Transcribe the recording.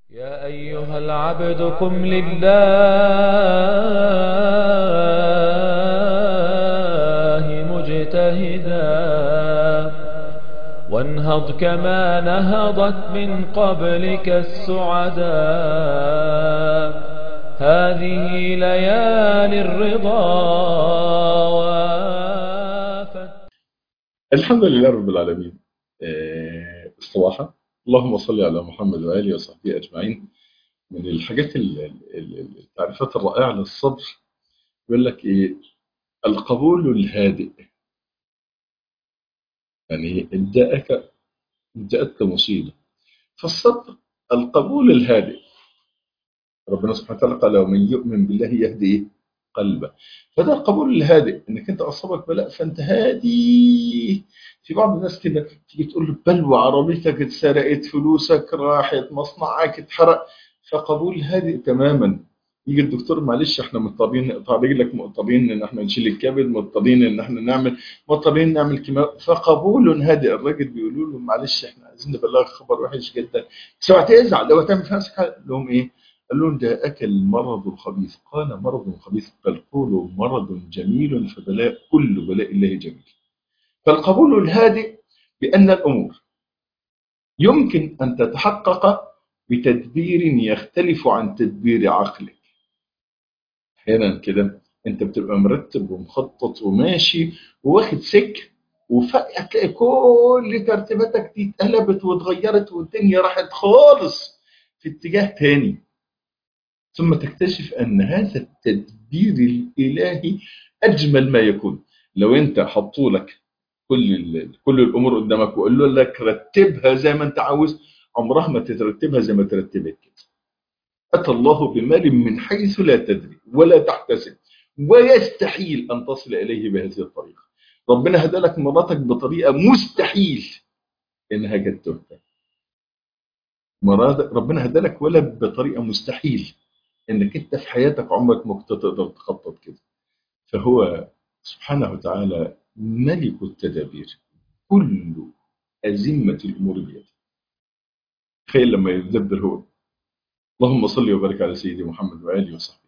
يا أيها العبد قم لله مجتهدا وانهض كما نهضت من قبلك السعدا هذه ليالي الرضا وافت الحمد لله رب العالمين آه، الصباحة اللهم صل على محمد وآله وصحبه أجمعين من الحاجات ال- ال- ال- التعريفات الرائعة للصبر يقول لك إيه القبول الهادئ يعني إن جاءك إن جاءتك مصيبة فالصبر القبول الهادئ ربنا سبحانه وتعالى قال ومن يؤمن بالله يهدي إيه؟ قلبه فده القبول الهادئ انك انت اصابك بلاء فانت هادي في بعض الناس كده تيجي تقول له بلوى عربيتك اتسرقت فلوسك راحت مصنعك اتحرق فقبول هادئ تماما يجي الدكتور معلش احنا مضطرين نقطع رجلك مضطرين ان احنا نشيل الكبد مضطرين ان احنا نعمل مضطرين نعمل كيماوي فقبول هادئ الراجل بيقولوا له معلش احنا عايزين نبلغك خبر وحش جدا بس اوعى تزعل لو هتعمل في نفسك حاجة. قال لهم ايه؟ قال لهم جاءك المرض الخبيث قال مرض خبيث بل قولوا مرض جميل فبلاء كل بلاء الله جميل فالقبول الهادئ بأن الأمور يمكن أن تتحقق بتدبير يختلف عن تدبير عقلك أحيانا كده أنت بتبقى مرتب ومخطط وماشي وواخد سك وفجأة تلاقي كل ترتيباتك دي اتقلبت واتغيرت والدنيا راحت خالص في اتجاه تاني ثم تكتشف أن هذا التدبير الإلهي أجمل ما يكون لو أنت حطوا لك كل ال- كل الأمور قدامك وقالوا لك رتبها زي ما أنت عاوز عمرها ما تترتبها زي ما ترتبت كده أتى الله بمال من حيث لا تدري ولا تحتسب ويستحيل أن تصل إليه بهذه الطريقة ربنا هدى لك مراتك بطريقة مستحيل إنها كانت تهدى مراد ربنا هدى لك ولد بطريقة مستحيل انك انت في حياتك عمرك ما كنت تقدر تخطط كده فهو سبحانه وتعالى ملك التدابير كل أزمة الأمور بيده تخيل لما يدبر هو اللهم صل وبارك على سيدي محمد وآله وصحبه